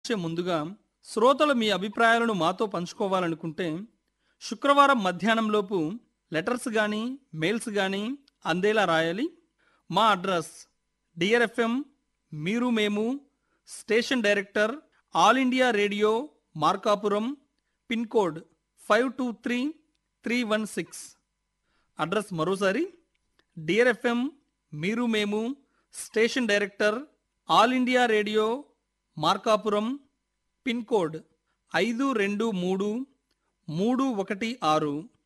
వచ్చే ముందుగా శ్రోతలు మీ అభిప్రాయాలను మాతో పంచుకోవాలనుకుంటే శుక్రవారం మధ్యాహ్నంలోపు లెటర్స్ కానీ మెయిల్స్ కానీ అందేలా రాయాలి మా అడ్రస్ డియర్ ఎఫ్ఎం మీరు మేము station director All India Radio Markapuram pin code five two three three one six address మరోసారి డియర్ ఎఫ్ఎం మీరు మేము station director All India Radio Markapuram pin code ఐదు రెండు మూడు మూడు ఒకటి ఆరు